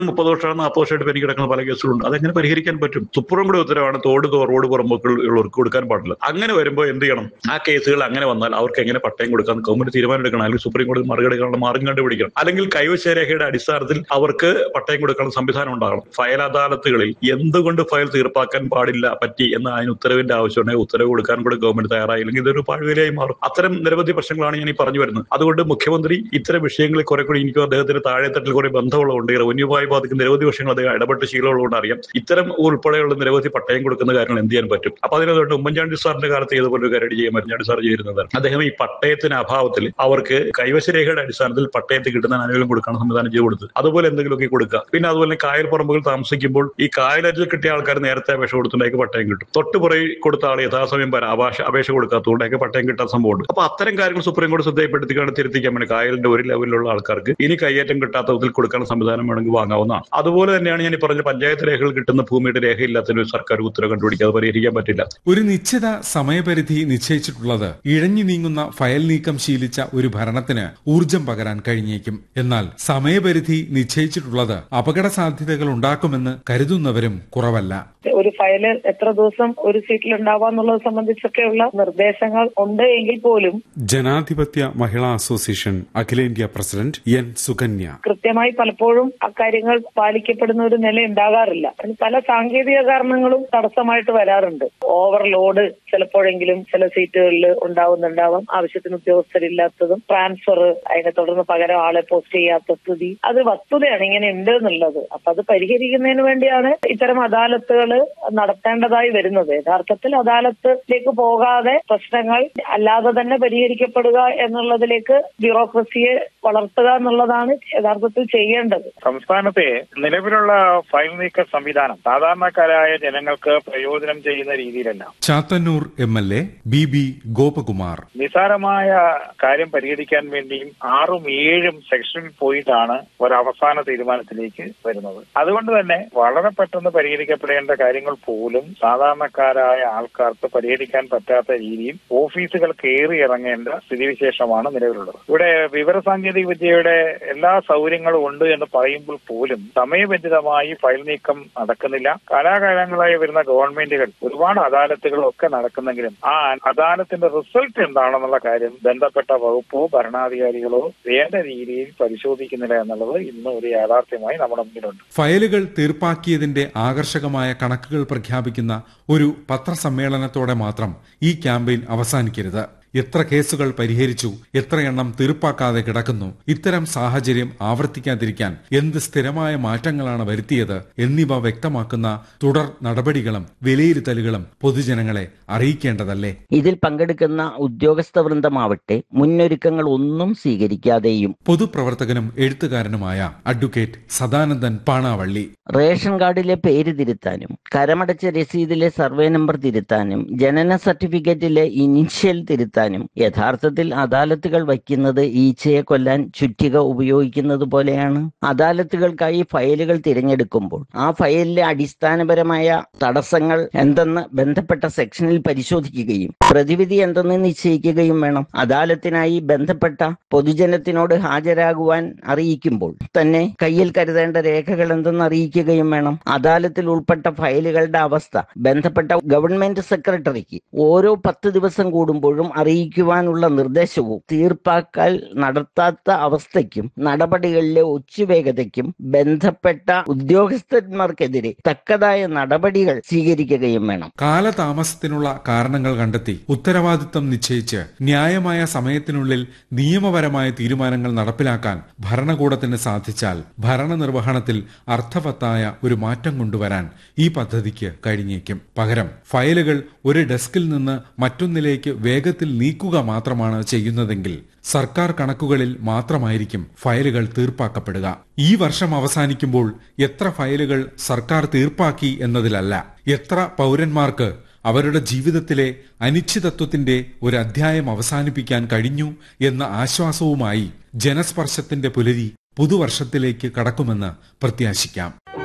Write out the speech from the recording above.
മുപ്പത് വർഷമാണ് നാൽപ്പത് വർഷമായിട്ട് പെരുകി കിടക്കുന്ന പല കേസുകളുണ്ട് അതെങ്ങനെ പരിഹരിക്കാൻ പറ്റും സുപ്രീം കോടതി ഉത്തരവാണ് തോട് തോ- റോഡ് പുറമ്പോക്കുകൾ ഉള്ളവർക്ക് കൊടുക്കാൻ പാടില്ല അങ്ങനെ വരുമ്പോൾ എന്ത് ചെയ്യണം ആ കേസുകൾ അങ്ങനെ വന്നാൽ അവർക്ക് എങ്ങനെ പട്ടയം കൊടുക്കാൻ ഗവൺമെന്റ് തീരുമാനം എടുക്കണം അല്ലെങ്കിൽ സുപ്രീം കോടതി മറികടക്കാനുള്ള മാർഗം കണ്ടുപിടിക്കണം അല്ലെങ്കിൽ കൈവശ രേഖയുടെ അടിസ്ഥാനത്തിൽ അവർക്ക് പട്ടയം കൊടുക്കാനുള്ള സംവിധാനം ഉണ്ടാകണം ഫയൽ അദാലത്തുകളിൽ എന്തുകൊണ്ട് ഫയൽ തീർപ്പാക്കാൻ പാടില്ല പറ്റി എന്ന അതിന് ഉത്തരവിന്റെ ആവശ്യമുണ്ടെങ്കിൽ ഉത്തരവ് കൊടുക്കാൻ കൂടെ ഗവൺമെന്റ് തയ്യാറായില്ലെങ്കിൽ ഇതൊരു പാഴ്വേലയായി മാറും അത്തരം നിരവധി പ്രശ്നങ്ങളാണ് ഞാൻ ഈ പറഞ്ഞു വരുന്നത് അതുകൊണ്ട് മുഖ്യമന്ത്രി ഇത്തരം വിഷയങ്ങളിൽ കുറെ കൂടി എനിക്ക് അദ്ദേഹത്തിന് താഴെത്തട്ടിൽ കുറെ ബന്ധമുള്ളതുകൊണ്ട് ഈ റവന്യൂമായി ബാധിക്കുന്ന നിരവധി വിഷയങ്ങൾ അദ്ദേഹം ഇടപെട്ട് ശീലമുള്ളതുകൊണ്ട് അറിയാം ഇത്തരം ഉൾപ്പെടെയുള്ള നിരവധി പട്ടയം കൊടുക്കുന്ന കാര്യങ്ങൾ എന്ത് ചെയ്യാൻ പറ്റും അപ്പൊ അതിനകത്ത് ഉമ്മൻചാണ്ടി സാറിന്റെ കാലത്ത് ഇതുപോലെ ഒരു കാര്യം ചെയ്യാൻ ഉമ്മൻചാണ്ടി സാർ ചെയ്യുന്നത് അദ്ദേഹം ഈ പട്ടയത്തിന് അഭാവത്തിൽ അവർക്ക് കൈവശ രേഖയുടെ അടിസ്ഥാനത്തിൽ പട്ടയത്തിൽ കിട്ടുന്ന ആനുകൂല്യം കൊടുക്കാൻ സംവിധാനം ചെയ്ത് കൊടുത്തു അതുപോലെ എന്തെങ്കിലുമൊക്കെ കൊടുക്കുക പിന്നെ അതുപോലെ തന്നെ കായൽ പറമ്പുകൾ താമസിക്കുമ്പോൾ ഈ കായലരിൽ കിട്ടിയ ആൾക്കാർ നേരത്തെ അപേക്ഷ കൊടുത്തുണ്ടാക്കി പട്ടയം കിട്ടും തൊട്ടുപുറയിൽ കൊടുത്ത ആൾ യഥാസമയം വരാം അപേക്ഷ അപേക്ഷ കൊടുക്കാത്തതുകൊണ്ടൊക്കെ പട്ടയം കിട്ടാൻ സംഭവമുണ്ട് അപ്പൊ അത്തരം കാര്യങ്ങൾ സുപ്രീം കോടതി ശ്രദ്ധയപ്പെടുത്തിക്കാണ് തിരുത്തിക്കാൻ വേണ്ടി കായലിന്റെ ഒരു ലെവലിലുള്ള ആൾക്കാർക്ക് ഇനി കയ്യേറ്റം കിട്ടാത്ത വിധത്തിൽ കൊടുക്കാൻ സംവിധാനം വേണമെങ്കിൽ വാങ്ങാവുന്നതാണ് അതുപോലെ തന്നെയാണ് ഞാൻ ഈ പറഞ്ഞ പഞ്ചായത്ത് രേഖകൾ കിട്ടുന്ന ഭൂമിയുടെ രേഖയില്ലാത്തതിന് സർക്കാർ ഉത്തരവ് കണ്ടുപിടിക്കാതെ പരിഹരിക്കാൻ പറ്റില്ല ഒരു നിശ്ചിത സമയപരിധി നിശ്ചയിച്ചിട്ടുള്ളത് ഇഴഞ്ഞു നീങ്ങുന്ന ഫയൽ നീക്കം ശീലിച്ച ഒരു ഭരണത്തിന് ഊർജം പകരാൻ കഴിഞ്ഞേക്കും എന്നാൽ സമയപരിധി നിശ്ചയിച്ചിട്ടുള്ളത് അപകട സാധ്യതകൾ ഉണ്ടാക്കുമെന്ന് കരുതുന്നവരും കുറവല്ല ഒരു ഫയല് എത്ര ദിവസം ഒരു സീറ്റിൽ ഉണ്ടാവാന്നുള്ളത് സംബന്ധിച്ചൊക്കെയുള്ള നിർദ്ദേശങ്ങൾ ഉണ്ട് എങ്കിൽ പോലും ജനാധിപത്യ മഹിളാ അസോസിയേഷൻ അഖിലേന്ത്യാ പ്രസിഡന്റ് എൻ സുകന്യ കൃത്യമായി പലപ്പോഴും അക്കാര്യങ്ങൾ പാലിക്കപ്പെടുന്ന ഒരു നില ഉണ്ടാകാറില്ല അതിന് പല സാങ്കേതിക കാരണങ്ങളും തടസ്സമായിട്ട് വരാറുണ്ട് ഓവർലോഡ് ചിലപ്പോഴെങ്കിലും ചില സീറ്റുകളിൽ ഉണ്ടാവുന്നുണ്ടാവാം ആവശ്യത്തിന് ഉദ്യോഗസ്ഥരില്ലാത്തതും ട്രാൻസ്ഫർ അതിനെ തുടർന്ന് പകരം ആളെ പോസ്റ്റ് ചെയ്യാത്ത സ്ഥിതി അത് വസ്തുതയാണ് ഇങ്ങനെ ഉണ്ട് എന്നുള്ളത് അപ്പൊ അത് പരിഹരിക്കുന്നതിന് വേണ്ടിയാണ് ഇത്തരം അദാലത്തുകൾ നടത്തേണ്ടതായി വരുന്നത് യഥാർത്ഥത്തിൽ അദാലത്തിലേക്ക് പോകാതെ പ്രശ്നങ്ങൾ അല്ലാതെ തന്നെ പരിഹരിക്കപ്പെടുക എന്നുള്ളതിലേക്ക് ബ്യൂറോക്രസിയെ വളർത്തുക എന്നുള്ളതാണ് യഥാർത്ഥത്തിൽ ചെയ്യേണ്ടത് സംസ്ഥാനത്തെ നിലവിലുള്ള ഫയൽ നീക്ക സംവിധാനം സാധാരണക്കാരായ ജനങ്ങൾക്ക് പ്രയോജനം ചെയ്യുന്ന രീതിയിലല്ല Chathannoor M L A B B Gopakumar നിസാരമായ കാര്യം പരിഹരിക്കാൻ വേണ്ടിയും ആറും ഏഴും സെക്ഷനിൽ പോയിട്ടാണ് ഒരു അവസാന തീരുമാനത്തിലേക്ക് വരുന്നത് അതുകൊണ്ട് തന്നെ വളരെ പെട്ടെന്ന് പരിഹരിക്കപ്പെടേണ്ട കാര്യങ്ങൾ പോലും സാധാരണക്കാരായ ആൾക്കാർക്ക് പരിഹരിക്കാൻ പറ്റാത്ത രീതിയിൽ ഓഫീസുകൾ കയറി ഇറങ്ങേണ്ട സ്ഥിതിവിശേഷമാണ് നിലവിലുള്ളത് ഇവിടെ വിവരസാങ്കേതിക വിദ്യയുടെ എല്ലാ സൗകര്യങ്ങളും ഉണ്ട് എന്ന് പറയുമ്പോൾ പോലും സമയബന്ധിതമായി ഫയൽ നീക്കം നടക്കുന്നില്ല കാലാകാലങ്ങളായി വരുന്ന ഗവൺമെന്റുകൾ ഒരുപാട് അദാലത്തുകളും ഒക്കെ നടക്കുന്നെങ്കിലും ആ അദാലത്തിന്റെ റിസൾട്ട് എന്താണെന്നുള്ള കാര്യം ബന്ധപ്പെട്ട വകുപ്പോ ഭരണാധികാരികളോ വേണ്ട രീതിയിൽ പരിശോധിക്കുന്നില്ല എന്നുള്ളത് ഇന്ന് ഒരു യാഥാർത്ഥ്യമായി നമ്മുടെ മുന്നിലുണ്ട് ഫയലുകൾ തീർപ്പാക്കിയതിന്റെ ആകർഷകമായ കണക്കുകൾ പ്രഖ്യാപിക്കുന്ന ഒരു പത്രസമ്മേളനത്തോടെ മാത്രം ഈ ക്യാമ്പയിൻ അവസാനിക്കരുത് എത്ര കേസുകൾ പരിഹരിച്ചു എത്രയെണ്ണം തീർപ്പാക്കാതെ കിടക്കുന്നു ഇത്തരം സാഹചര്യം ആവർത്തിക്കാതിരിക്കാൻ എന്ത് സ്ഥിരമായ മാറ്റങ്ങളാണ് വരുത്തിയത് എന്നിവ വ്യക്തമാക്കുന്ന തുടർ നടപടികളും വിലയിരുത്തലുകളും പൊതുജനങ്ങളെ അറിയിക്കേണ്ടതല്ലേ ഇതിൽ പങ്കെടുക്കുന്ന ഉദ്യോഗസ്ഥ വൃന്ദമാവട്ടെ മുന്നൊരുക്കങ്ങൾ ഒന്നും സ്വീകരിക്കാതെയും പൊതുപ്രവർത്തകനും എഴുത്തുകാരനുമായ അഡ്വക്കേറ്റ് സദാനന്ദൻ പാണാവള്ളി റേഷൻ കാർഡിലെ പേര് തിരുത്താനും കരമടച്ച രസീതിലെ സർവേ നമ്പർ തിരുത്താനും ജനന സർട്ടിഫിക്കറ്റിലെ ഇനിഷ്യൽ തിരുത്താനും യഥാർത്ഥത്തിൽ അദാലത്തുകൾ വയ്ക്കുന്നത് ഈച്ചയെ കൊല്ലാൻ ചുറ്റിക ഉപയോഗിക്കുന്നത് പോലെയാണ് അദാലത്തുകൾക്കായി ഫയലുകൾ തിരഞ്ഞെടുക്കുമ്പോൾ ആ ഫയലിലെ അടിസ്ഥാനപരമായ തടസ്സങ്ങൾ എന്തെന്ന് ബന്ധപ്പെട്ട സെക്ഷനിൽ പരിശോധിക്കുകയും പ്രതിവിധി എന്തെന്ന് നിശ്ചയിക്കുകയും വേണം അദാലത്തിനായി ബന്ധപ്പെട്ട പൊതുജനത്തിനോട് ഹാജരാകുവാൻ അറിയിക്കുമ്പോൾ തന്നെ കയ്യിൽ കരുതേണ്ട രേഖകൾ എന്തെന്ന് അറിയിക്കുകയും വേണം അദാലത്തിൽ ഉൾപ്പെട്ട ഫയലുകളുടെ അവസ്ഥ ബന്ധപ്പെട്ട ഗവൺമെന്റ് സെക്രട്ടറിക്ക് ഓരോ പത്ത് ദിവസം കൂടുമ്പോഴും അറിയിക്കുവാനുള്ള നിർദ്ദേശവും തീർപ്പാക്കൽ നടത്താത്ത അവസ്ഥയ്ക്കും നടപടികളിലെ ഒച്ചുവേഗതയ്ക്കും ബന്ധപ്പെട്ട ഉദ്യോഗസ്ഥന്മാർക്കെതിരെ തക്കതായ നടപടികൾ സ്വീകരിക്കുകയും വേണം കാലതാമസത്തിനുള്ള കാരണങ്ങൾ കണ്ടെത്തി ഉത്തരവാദിത്തം നിശ്ചയിച്ച് ന്യായമായ സമയത്തിനുള്ളിൽ നിയമപരമായ തീരുമാനങ്ങൾ നടപ്പിലാക്കാൻ ഭരണകൂടത്തിന് സാധിച്ചാൽ ഭരണനിർവഹണത്തിൽ അർത്ഥവത്തായ ഒരു മാറ്റം കൊണ്ടുവരാൻ ഈ പദ്ധതിക്ക് കഴിഞ്ഞേക്കും പകരം ഫയലുകൾ ഒരു ഡെസ്കിൽ നിന്ന് മറ്റൊന്നിലേക്ക് വേഗത്തിൽ നീക്കുക മാത്രമാണ് ചെയ്യുന്നതെങ്കിൽ സർക്കാർ കണക്കുകളിൽ മാത്രമായിരിക്കും ഫയലുകൾ തീർപ്പാക്കപ്പെടുക ഈ വർഷം അവസാനിക്കുമ്പോൾ എത്ര ഫയലുകൾ സർക്കാർ തീർപ്പാക്കി എന്നതിലല്ല എത്ര പൗരന്മാർക്ക് അവരുടെ ജീവിതത്തിലെ അനിശ്ചിതത്വത്തിന്റെ ഒരു അധ്യായം അവസാനിപ്പിക്കാൻ കഴിഞ്ഞു എന്ന ആശ്വാസവുമായി ജനസ്പർശത്തിന്റെ പുലരി പുതുവർഷത്തിലേക്ക് കടക്കുമെന്ന് പ്രത്യാശിക്കാം